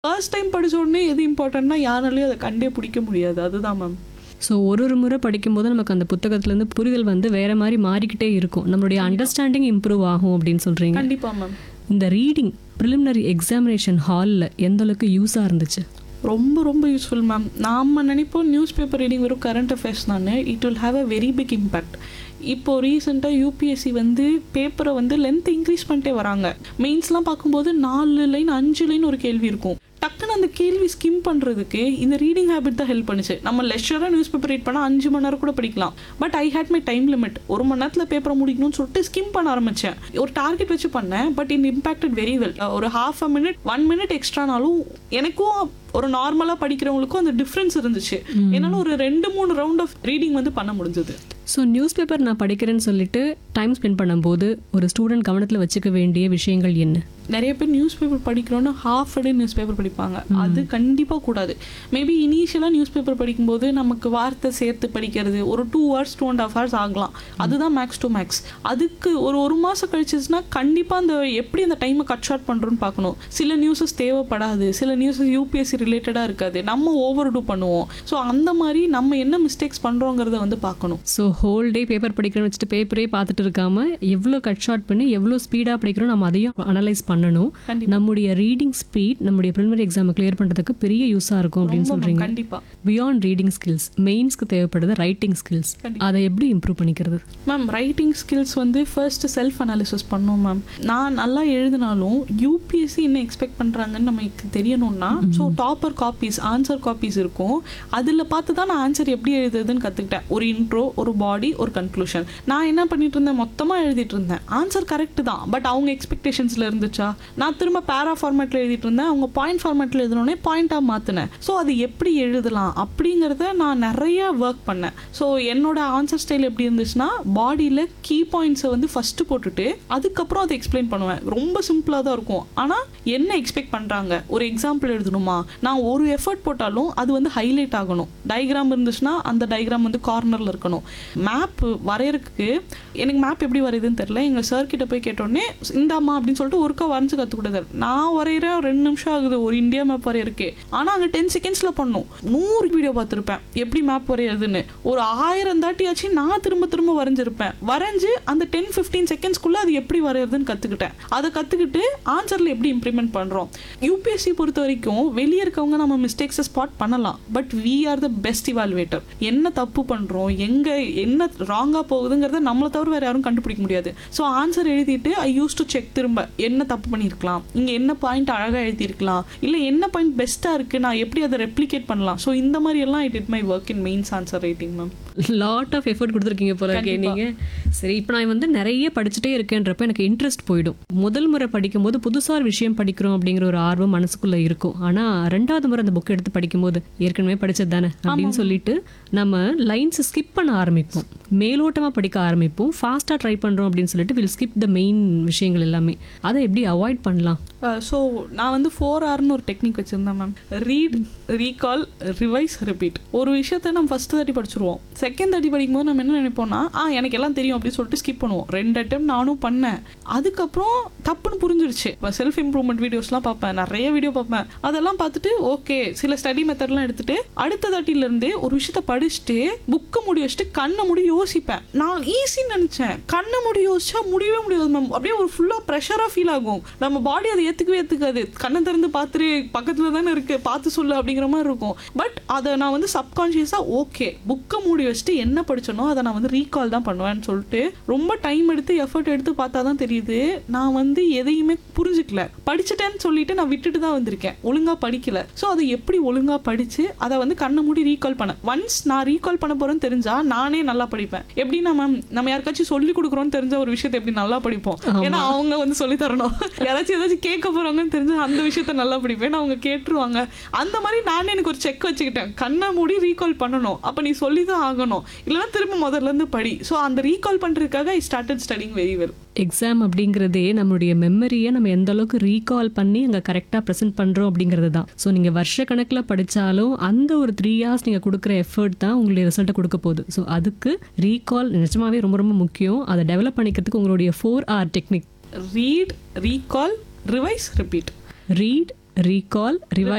First time படிச்ச உடனே எது இம்பார்ட்டன்ட்னா யாராலையும் அதை கண்டே பிடிக்க முடியாது அதுதான் மேம் ஸோ ஒரு ஒரு முறை படிக்கும்போது நமக்கு அந்த புத்தகத்துலேருந்து புரிதல் வந்து வேற மாதிரி மாறிக்கிட்டே இருக்கும் நம்மளுடைய அண்டர்ஸ்டாண்டிங் இம்ப்ரூவ் ஆகும் அப்படின்னு சொல்றீங்க கண்டிப்பா மேம் இந்த ரீடிங் ப்ரிலிமினரி எக்ஸாமினேஷன் ஹாலில் எந்த அளவுக்கு யூஸாக இருந்துச்சு ரொம்ப ரொம்ப யூஸ்ஃபுல் மேம் நாம நினைப்போம் நியூஸ் பேப்பர் ரீடிங் வெறும் கரண்ட் அஃபேர்ஸ் தானே it will have a very big impact இப்போ ரீசெண்டாக யூபிஎஸ்சி வந்து பேப்பரை வந்து லென்த் இன்க்ரீஸ் பண்ணிட்டே வராங்க மெயின்ஸ்லாம் பார்க்கும்போது நாலு லைன் அஞ்சு லைன் ஒரு கேள்வி இருக்கும் டக்குன்னு அந்த கேள்வி ஸ்கிம் பண்ணுறதுக்கு இந்த ரீடிங் ஹேபிட் தான் ஹெல்ப் பண்ணுச்சு நம்ம லெஷராக நியூஸ் பேப்பர் ரீட் பண்ணால் அஞ்சு மணி நேரம் கூட படிக்கலாம் but I hate my time limit ஒரு மணி நேரத்தில் பேப்பரை முடிக்கணும்னு சொல்லிட்டு ஸ்கிம் பண்ண ஆரம்பித்தேன் ஒரு டார்கெட் வச்சு பண்ணேன் but in impacted very well ஒரு half a minute one minute எக்ஸ்ட்ரானாலும் எனக்கும் ஒரு நார்மலாக படிக்கிறவங்களுக்கும் அந்த டிஃப்ரென்ஸ் இருந்துச்சு என்னால் ஒரு ரெண்டு மூணு ரவுண்ட் ஆஃப் ரீடிங் வந்து பண்ண முடிஞ்சது ஸோ நியூஸ் பேப்பர் நான் படிக்கிறேன்னு சொல்லிட்டு டைம் ஸ்பெண்ட் பண்ணும்போது ஒரு ஸ்டூடெண்ட் கவனத்தில் வச்சுக்க வேண்டிய விஷயங்கள் என்ன நிறைய பேர் நியூஸ் பேப்பர் படிக்கிறோன்னு ஹாஃப் டே நியூஸ் பேப்பர் படிப்பாங்க அது கண்டிப்பாக கூடாது மேபி இனிஷியலாக நியூஸ் பேப்பர் படிக்கும்போது நமக்கு வார்த்தை சேர்த்து படிக்கிறது ஒரு two hours two and half hours ஆகலாம் அதுதான் மேக்ஸ் டு மேக்ஸ் அதுக்கு ஒரு ஒரு மாதம் கழிச்சிச்சுன்னா கண்டிப்பாக அந்த எப்படி அந்த டைமை கட் ஷார்ட் பண்ணுறோன்னு பார்க்கணும் சில நியூஸஸ் தேவைப்படாது சில நியூஸஸ் யூபிஎஸ்சி ரிலேட்டடாக இருக்காது நம்ம ஓவர் டூ பண்ணுவோம் ஸோ அந்த மாதிரி நம்ம என்ன மிஸ்டேக்ஸ் பண்ணுறோங்கிறத வந்து பார்க்கணும் ஸோ ஹோல் டே பேப்பர் படிக்கிறேன்னு வச்சுட்டு பேப்பரே பார்த்துட்டு இருக்காம எவ்வளோ கட் ஷார்ட் பண்ணி எவ்வளோ ஸ்பீடாக படிக்கிறோம் நம்ம அதையும் அனலைஸ் பண்ணணும் கண்டிப்பா. நம்முடைய ரீடிங் ஸ்பீட் நம்முடைய ப்ரிலிமினரி எக்ஸாமை கிளியர் பண்ணுறதுக்கு பெரிய யூஸாக இருக்கும் அப்படின்னு ரொம்ப சொல்கிறீங்க கண்டிப்பாக பியாண்ட் ரீடிங் ஸ்கில்ஸ் மெயின்ஸ்க்கு தேவைப்படுது ரைட்டிங் ஸ்கில்ஸ் கண்டிப்பா. அதை எப்படி இம்ப்ரூவ் பண்ணிக்கிறது மேம் ரைட்டிங் ஸ்கில்ஸ் வந்து ஃபர்ஸ்ட் செல்ஃப் அனாலிசிஸ் பண்ணோம் மேம் நான் நல்லா எழுதினாலும் யூபிஎஸ்சி என்ன எக்ஸ்பெக்ட் பண்ணுறாங்கன்னு நமக்கு தெரியணும்னா so topper copies answer copies இருக்கும் அதில் பார்த்து தான் நான் ஆன்சர் எப்படி எழுதுறதுன்னு கற்றுக்கிட்டேன் ஒரு இன்ட்ரோ ஒரு பாடி ஒரு கன்க்ளூஷன் நான் என்ன பண்ணிட்டு இருந்தேன் மொத்தமாக எழுதிட்டு இருந்தேன் ஆன்சர் கரெக்ட் தான் பட் அவங்க எக்ஸ்பெக்டேஷன்ஸில் இருந்துச்சா நான் திரும்ப பேரா ஃபார்மேட்டில் எழுதிட்டு இருந்தேன் அவங்க பாயிண்ட் ஃபார்மேட்டில் எழுதினோடனே பாயிண்டாக மாற்றினேன் ஸோ அது எப்படி எழுதலாம் அப்படிங்கிறத நான் நிறைய ஒர்க் பண்ணேன் ஸோ என்னோட ஆன்சர் ஸ்டைல் எப்படி இருந்துச்சுன்னா பாடியில் கீ பாயிண்ட்ஸை வந்து ஃபஸ்ட்டு போட்டுட்டு அதுக்கப்புறம் அதை எக்ஸ்பிளைன் பண்ணுவேன் ரொம்ப சிம்பிளாக தான் இருக்கும் ஆனால் என்ன எக்ஸ்பெக்ட் பண்ணுறாங்க ஒரு எக்ஸாம்பிள் எழுதணுமா நான் ஒரு எஃபர்ட் போட்டாலும் அது வந்து ஹைலைட் ஆகணும் டயக்ராம் இருந்துச்சுன்னா அந்த டயக்ராம் வந்து கார்னரில் இருக்கணும் மேப் வரையறதுக்கு எனக்கு மேப் எப்படி வரையுதுன்னு தெரில எங்கள் சார் கிட்ட போய் கேட்டோடனே இந்தாம்மா அப்படின்னு சொல்லிட்டு ஒருக்கா வரைஞ்சு கற்றுக் கொடுத்தாரு நான் வரைகிறேன் ரெண்டு நிமிஷம் ஆகுது ஒரு இந்தியா மேப் வரையறதுக்கு ஆனால் அங்கே டென் செகண்ட்ஸில் பண்ணும் நூறு வீடியோ பார்த்துருப்பேன் எப்படி மேப் வரையிறதுன்னு ஒரு ஆயிரம் தாட்டியாச்சு நான் திரும்ப திரும்ப வரைஞ்சிருப்பேன் வரைஞ்சு அந்த டென் ஃபிஃப்டீன் செகண்ட்ஸ்க்குள்ளே அது எப்படி வரைகிறதுன்னு கற்றுக்கிட்டேன் அதை கற்றுக்கிட்டு ஆன்சரில் எப்படி இம்ப்ளிமெண்ட் பண்ணுறோம் யூபிஎஸ்சி பொறுத்த வரைக்கும் வெளியே இருக்கவங்க நம்ம மிஸ்டேக்ஸை ஸ்பாட் பண்ணலாம் but we are the best evaluator என்ன தப்பு பண்ணுறோம் எங்கே என்ன ராங்காக போகுதுங்கிறத நம்மளை தவிர வேறு யாரும் கண்டுபிடிக்க முடியாது ஸோ ஆன்சர் எழுதிட்டு ஐ யூஸ் டு செக் திரும்ப என்ன தப்பு பண்ணியிருக்கலாம் இங்கே என்ன பாயிண்ட் அழகாக எழுதியிருக்கலாம் இல்லை என்ன பாயிண்ட் பெஸ்ட்டாக இருக்குது நான் எப்படி அதை ரெப்ளிகேட் பண்ணலாம் ஸோ இந்த மாதிரி எல்லாம் I did my work in mains answer writing ma'am lot of effort கொடுத்துருக்கீங்க போல இருக்கே கண்டிப்பா. நீங்க சரி இப்போ நான் வந்து நிறைய படிச்சுட்டே இருக்கேன்றப்ப எனக்கு இன்ட்ரெஸ்ட் போயிடும் முதல் முறை படிக்கும்போது புதுசா ஒரு விஷயம் படிக்கிறோம் அப்படிங்கிற ஒரு ஆர்வம் மனசுக்குள்ள இருக்கும் ஆனா ரெண்டாவது முறை அந்த புக் எடுத்து படிக்கும்போது ஏற்கனவே படிச்சது தானே அப்படின்னு சொல்லிட்டு நம்ம லைன்ஸ் ஸ்கிப் பண்ண ஆரம்பிப்போம் மேலோட்டமா படிக்க ஆரம்பிப்போம் ஃபாஸ்டா ட்ரை பண்றோம் அப்படின்னு சொல்லிட்டு வில் ஸ்கிப் த மெயின் விஷயங்கள் எல்லாமே அதை எப்படி அவாய்ட் பண்ணலாம் ஸோ நான் வந்து ஃபோர் ஆர்னு ஒரு டெக்னிக் வச்சுருந்தேன் ma'am read recall revise repeat ஒரு விஷயத்த நம்ம ஃபஸ்ட்டு தாட்டி படிச்சிருவோம் செகண்ட் தாட்டி படிக்கும்போது நம்ம என்ன நினைப்போம்னா ஆ எனக்கு எல்லாம் தெரியும் அப்படின்னு சொல்லிட்டு ஸ்கிப் பண்ணுவோம் ரெண்டு அட்டம் நானும் பண்ணேன் அதுக்கப்புறம் தப்புன்னு புரிஞ்சிருச்சு இப்போ செல்ஃப் இம்ப்ரூவ்மெண்ட் வீடியோஸ்லாம் பார்ப்பேன் நிறைய வீடியோ பார்ப்பேன் அதெல்லாம் பார்த்துட்டு ஓகே சில ஸ்டடி மெத்தட்லாம் எடுத்துட்டு அடுத்த தாட்டிலேருந்து ஒரு விஷயத்த படிச்சுட்டு புக்கை முடி வச்சுட்டு கண்ணை முடி யோசிப்பேன் நான் ஈஸின்னு நினச்சேன் கண்ணை முடி யோசிச்சா முடியவே முடியாது மேம் அப்படியே ஒரு ஃபுல்லாக ப்ரெஷராக ஃபீல் ஆகும் நம்ம பாடி அதை ஏற்றுக்கவே ஏற்றுக்காது கண்ணை திறந்து பார்த்துட்டு பக்கத்தில் தானே இருக்கு பார்த்து சொல்லு அப்படிங்கிற மாதிரி இருக்கும் பட் அதை நான் வந்து சப்கான்ஷியஸாக ஓகே புக்கை மூடி வச்சுட்டு என்ன படிச்சனோ அதை நான் வந்து ரீகால் தான் பண்ணுவேன்னு சொல்லிட்டு ரொம்ப டைம் எடுத்து எஃபர்ட் எடுத்து பார்த்தா தான் தெரியுது நான் வந்து எதையுமே புரிஞ்சுக்கல படிச்சுட்டேன்னு சொல்லிட்டு நான் விட்டுட்டு தான் வந்திருக்கேன் ஒழுங்கா படிக்கல ஸோ அதை எப்படி ஒழுங்கா படிச்சு அதை வந்து கண்ணை மூடி ரீகால் பண்ண ஒன்ஸ் நான் ரீகால் பண்ண போறேன்னு தெரிஞ்சா நானே நல்லா படிப்பேன் எப்படின்னா மேம் நம்ம யாருக்காச்சும் சொல்லி கொடுக்குறோம்னு தெரிஞ்ச ஒரு விஷயத்தை எப்படி நல்லா படிப்போம் ஏன்னா அவங்க வந்து சொல்லி தரணும் யாராச்சும் ஏதாச்சும் கேட்க போறாங்கன்னு தெரிஞ்சா அந்த விஷயத்த நல்லா படிப்பேன் அவங்க கேட்டுருவாங்க அந்த மாதிரி நானே எனக்கு ஒரு செக் வச்சுக்கிட்டேன் கண்ணை மூடி ரீகால் பண்ணணும் அப்போ நீ சொல்லி தான் ஆகணும் இல்லைன்னா திரும்ப முதல்ல இருந்து படி ஸோ அந்த ரீகால் பண்றதுக்காக I started studying very well exam அப்படிங்கிறதே நம்மளுடைய மெமரியை நம்ம எந்த அளவுக்கு ரீகால் பண்ணி அங்கே கரெக்டாக ப்ரெசென்ட் பண்ணுறோம் அப்படிங்கிறது தான் ஸோ நீங்கள் வருஷ கணக்கில் படித்தாலும் அந்த ஒரு த்ரீ ஹார்ஸ் நீங்கள் கொடுக்குற எஃபர்ட் தான் உங்களுடைய ரிசல்ட்டை கொடுக்க போகுது ஸோ அதுக்கு ரீகால் நிஜமாவே ரொம்ப ரொம்ப முக்கியம் அதை டெவலப் பண்ணிக்கிறதுக்கு உங்களுடைய four R technique read recall revise repeat read recall revise